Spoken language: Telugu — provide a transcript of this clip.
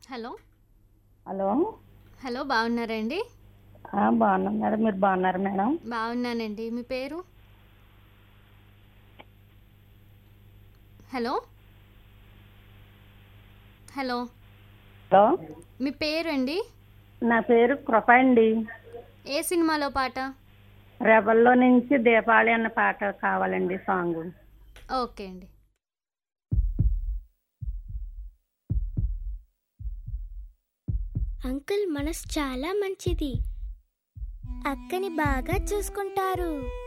హలో హలో హలో బాగున్నారండి ఆ, బాగున్నాం మేడం మీరు బాగున్నారు మేడం బాగున్నానండి మీ పేరు హలో హలో హలో మీ పేరు అండి నా పేరు కృప అండి ఏ సినిమాలో పాట రెబల్లో నుంచి దీపావళి అన్న పాట కావాలండి సాంగ్ ఓకే అండి అంకుల్ మనసు చాలా మంచిది అక్కని బాగా చూసుకుంటారు